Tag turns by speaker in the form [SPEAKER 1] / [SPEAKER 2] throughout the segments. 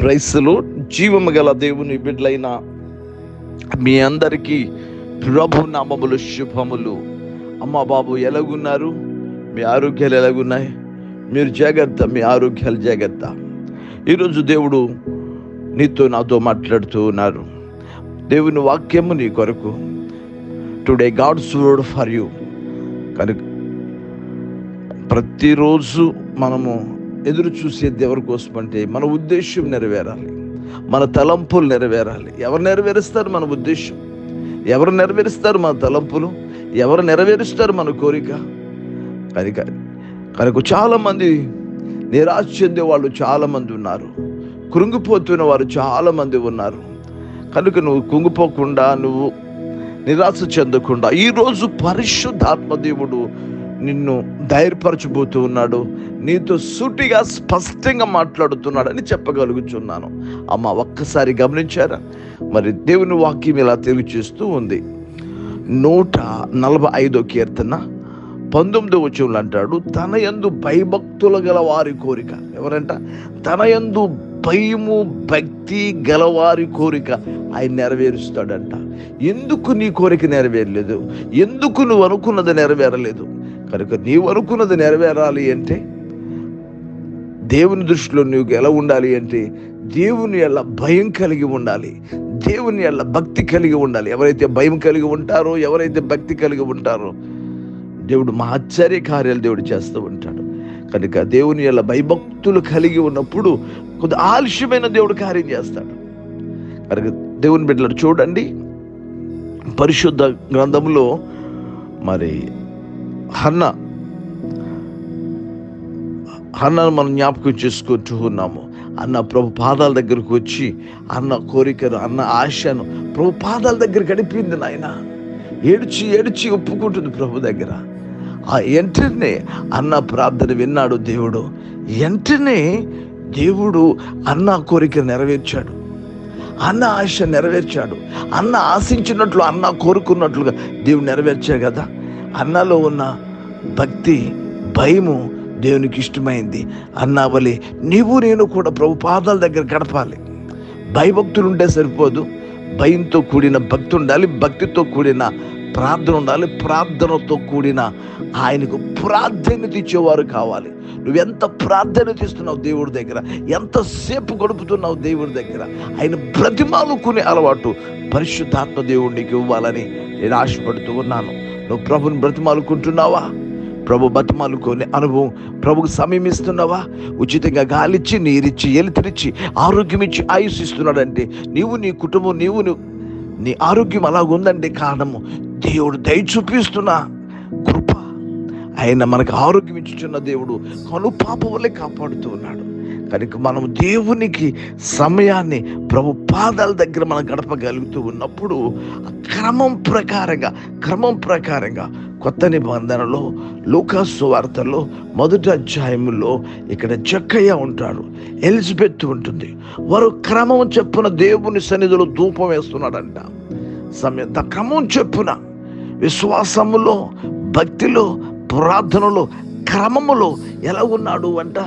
[SPEAKER 1] ప్రైస్లు జీవము గల దేవుని బిడ్డలైన మీ అందరికీ ప్రభు నామములు శుభములు అమ్మ బాబు ఎలాగున్నారు మీ ఆరోగ్యాలు ఎలాగున్నాయి మీరు జాగ్రత్త మీ ఆరోగ్యాలు జాగ్రత్త ఈరోజు దేవుడు నీతో నాతో మాట్లాడుతూ ఉన్నారు దేవుని వాక్యము నీ కొరకు today God's word for you కనుక ప్రతిరోజు మనము ఎదురు చూసేది ఎవరి కోసం అంటే మన ఉద్దేశం నెరవేరాలి మన తలంపులు నెరవేరాలి ఎవరు నెరవేరుస్తారు మన ఉద్దేశం ఎవరు నెరవేరుస్తారు మన తలంపులు ఎవరు నెరవేరుస్తారు మన కోరిక కనుక కనుక చాలామంది నిరాశ చెందే వాళ్ళు చాలామంది ఉన్నారు కృంగిపోతున్న వారు చాలామంది ఉన్నారు కనుక నువ్వు కుంగిపోకుండా నువ్వు నిరాశ చెందకుండా ఈరోజు పరిశుద్ధాత్మ దేవుడు నిన్ను ధైర్యపరచబోతూ ఉన్నాడు నీతో సూటిగా స్పష్టంగా మాట్లాడుతున్నాడని చెప్పగలుగుతున్నాను అమ్మ ఒక్కసారి గమనించారా మరి దేవుని వాక్యం ఇలా తెలియచేస్తూ ఉంది నూట నలభై ఐదో కీర్తన పంతొమ్మిదో వచనంలో అంటాడు తన యందు భయభక్తులు గల వారి కోరిక ఎవరంట తన యందు భయము భక్తి గలవారి కోరిక ఆయన నెరవేరుస్తాడంట ఎందుకు నీ కోరిక నెరవేరలేదు ఎందుకు నువ్వు అనుకున్నది నెరవేరలేదు కనుక నీవు అనుకున్నది నెరవేరాలి అంటే దేవుని దృష్టిలో నువ్వు ఎలా ఉండాలి అంటే దేవుని ఎల్ల భయం కలిగి ఉండాలి దేవుని ఎల్ల భక్తి కలిగి ఉండాలి ఎవరైతే భయం కలిగి ఉంటారో ఎవరైతే భక్తి కలిగి ఉంటారో దేవుడు మా ఆశ్చర్య కార్యాలు దేవుడు చేస్తూ ఉంటాడు కనుక దేవుని ఎల్ల భయభక్తులు కలిగి ఉన్నప్పుడు కొద్ది ఆలస్యమైన దేవుడు కార్యం చేస్తాడు కనుక దేవుని బిడ్డలు చూడండి పరిశుద్ధ గ్రంథంలో మరి హన్న అన్నను మనం జ్ఞాపకం చేసుకుంటూ ఉన్నాము అన్న ప్రభు పాదాల దగ్గరకు వచ్చి అన్న కోరికను అన్న ఆశను ప్రభు పాదాల దగ్గర గడిపింది నాయన ఏడ్చి ఏడ్చి ఒప్పుకుంటుంది ప్రభు దగ్గర ఆ వెంటనే అన్న ప్రార్థన విన్నాడు దేవుడు వెంటనే దేవుడు అన్న కోరిక నెరవేర్చాడు అన్న ఆశ నెరవేర్చాడు అన్న ఆశించినట్లు అన్న కోరుకున్నట్లుగా దేవుడు నెరవేర్చాడు కదా అన్నలో ఉన్న భక్తి భయము దేవునికి ఇష్టమైంది అన్నావలి నీవు నేను కూడా ప్రభు పాదాల దగ్గర గడపాలి భయభక్తులు ఉంటే సరిపోదు భయంతో కూడిన భక్తి ఉండాలి భక్తితో కూడిన ప్రార్థన ఉండాలి ప్రార్థనతో కూడిన ఆయనకు ప్రాధాన్యత ఇచ్చేవారు కావాలి నువ్వు ఎంత ప్రాధాన్యత ఇస్తున్నావు దేవుడి దగ్గర ఎంతసేపు గడుపుతున్నావు దేవుడి దగ్గర ఆయన బ్రతిమాలుకునే అలవాటు పరిశుద్ధాత్మ దేవుడికి ఇవ్వాలని నేను ఆశపడుతూ ఉన్నాను నువ్వు ప్రభుని బ్రతిమాలుకుంటున్నావా ప్రభు బతిమాలుకొని అనుభవం ప్రభుకు సమయం ఇస్తున్నావా ఉచితంగా గాలిచ్చి నీరిచ్చి ఎలుతురిచ్చి ఆరోగ్యం ఇచ్చి ఆయుష్ ఇస్తున్నాడంటే నీవు నీ కుటుంబం నీవు నీ- నీ ఆరోగ్యం అలాగుందంటే కారణము దేవుడు దయ చూపిస్తున్నా కృప ఆయన మనకు ఆరోగ్యం ఇచ్చుచున్న దేవుడు కను పాప వల్లే కాపాడుతూ ఉన్నాడు కనుక మనం దేవునికి సమయాన్ని ప్రభు పాదాల దగ్గర మనం గడపగలుగుతూ ఉన్నప్పుడు ఆ క్రమం ప్రకారంగా క్రమం ప్రకారంగా కొత్త నిబంధనలో లూకాసు వార్తలో మొదటి అధ్యాయంలో ఇక్కడ జక్కయ్య ఉంటాడు ఎలిజబెత్ ఉంటుంది వారు క్రమం చెప్పున దేవుని సన్నిధిలో ధూపం వేస్తున్నాడంట సమయం ద క్రమం చెప్పున విశ్వాసములో భక్తిలో ప్రార్థనలో క్రమములో ఎలా ఉన్నాడు అంట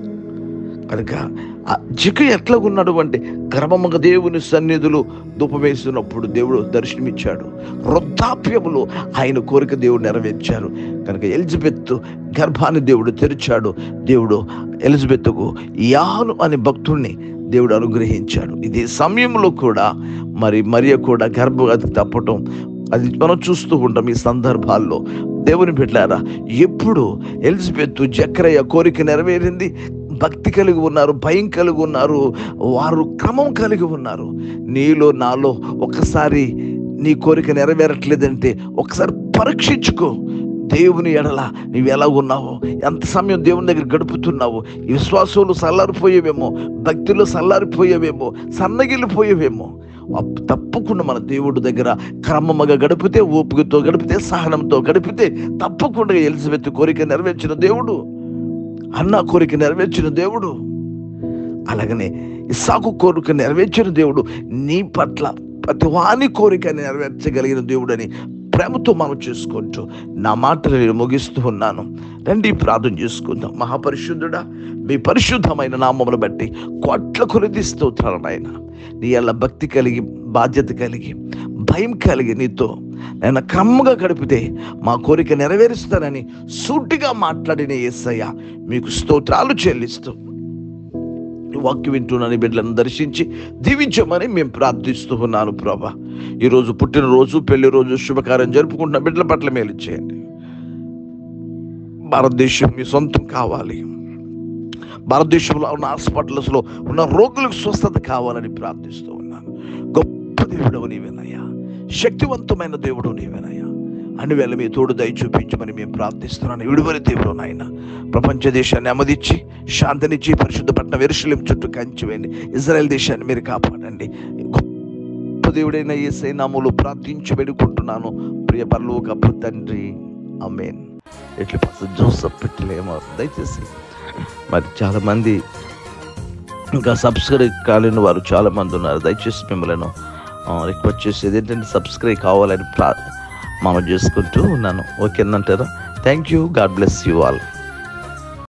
[SPEAKER 1] కనుక ఆ జిక ఎట్లా ఉన్నాడు అంటే క్రమముగా దేవుని సన్నిధులు ధూపవేస్తున్నప్పుడు దేవుడు దర్శనమిచ్చాడు వృద్ధాప్యములో ఆయన కోరిక దేవుడు నెరవేర్చారు కనుక ఎలిజబెత్ గర్భాన్ని దేవుడు తెరిచాడు దేవుడు ఎలిజబెత్కు యాను అనే భక్తుణ్ణి దేవుడు అనుగ్రహించాడు ఇది సమయంలో కూడా మరి మరియ కూడా గర్భవతి తప్పటం అది మనం చూస్తూ ఉంటాం ఈ సందర్భాల్లో దేవుని బిడ్డారా ఎప్పుడు ఎలిజబెత్ జక్రయ్య కోరిక నెరవేరింది భక్తి కలిగి ఉన్నారు భయం కలిగి ఉన్నారు వారు క్రమం కలిగి ఉన్నారు నీలో నాలో ఒకసారి నీ కోరిక నెరవేరట్లేదంటే ఒకసారి పరీక్షించుకో దేవుని ఎడల నువ్వు ఎలా ఉన్నావో ఎంత సమయం దేవుని దగ్గర గడుపుతున్నావు ఈ విశ్వాసంలో సల్లారిపోయేవేమో భక్తిలో సల్లారిపోయేవేమో సన్నగిల్లిపోయేవేమో అప్- తప్పకుండా మన దేవుడి దగ్గర క్రమముగా గడిపితే ఓపికతో గడిపితే సహనంతో గడిపితే తప్పకుండా ఎలిజబెత్ కోరిక నెరవేర్చిన దేవుడు అన్న కోరిక నెరవేర్చిన దేవుడు అలాగనే ఇసాకు కోరిక నెరవేర్చిన దేవుడు నీ పట్ల ప్రతి వాని కోరిక నెరవేర్చగలిగిన దేవుడని ప్రేమతో మనం చేసుకుంటూ నా మాటలు నేను ముగిస్తూ ఉన్నాను రండి ప్రార్థన చేసుకుందాం మహాపరిశుద్ధుడా మీ పరిశుద్ధమైన నామమును బట్టి కోట్ల కొలిది స్తోత్రాలు నాయన నీ అలా భక్తి కలిగి బాధ్యత కలిగి భయం కలిగి నీతో నేను క్రమంగా గడిపితే మా కోరిక నెరవేరుస్తానని సూటిగా మాట్లాడిన యేసయ్య మీకు స్తోత్రాలు చెల్లిస్తూ ఈ వాక్యం వింటున్నాను ఈ బిడ్డలను దర్శించి దీవించమని మేము ప్రార్థిస్తూ ఉన్నాను ప్రభా ఈరోజు పుట్టినరోజు పెళ్లి రోజు శుభకార్యం జరుపుకుంటున్న బిడ్డల పట్ల మేలు చేయండి భారతదేశం మీ సొంతం కావాలి భారతదేశంలో ఉన్న హాస్పిటల్స్లో ఉన్న రోగులకు స్వస్థత కావాలని ప్రార్థిస్తూ ఉన్నాను గొప్ప దేవుడు నీవేనయ్యా శక్తివంతమైన దేవుడు నీవేనయ్యా అని వేళ మీ తోడు దయ చూపించమని మేము ప్రార్థిస్తున్నాను విడువరి దేవుడు నాయన ప్రపంచ దేశాన్ని అమదిచ్చి శాంతినిచ్చి పరిశుద్ధ పట్టణ వెరుషులేం చుట్టూ కంచివేయండి ఇజ్రాయెల్ దేశాన్ని మీరు కాపాడండి గొప్ప దేవుడైన ఈ సైనాములు ప్రార్థించి వేడుకుంటున్నాను ప్రియ పరలోకపు తండ్రి అమేన్ ఎట్లా పాస్టర్ జోసఫ్ పెట్టలేమో దయచేసి మరి చాలా మంది ఇంకా సబ్స్క్రైబ్ కాలేని వారు చాలా మంది ఉన్నారు దయచేసి మిమ్మల్ని రిక్వెస్ట్ చేసేది ఏంటంటే సబ్స్క్రైబ్ కావాలని ప్రా మనం చేసుకుంటూ ఉన్నాను ఓకేనంటారా thank you God bless you all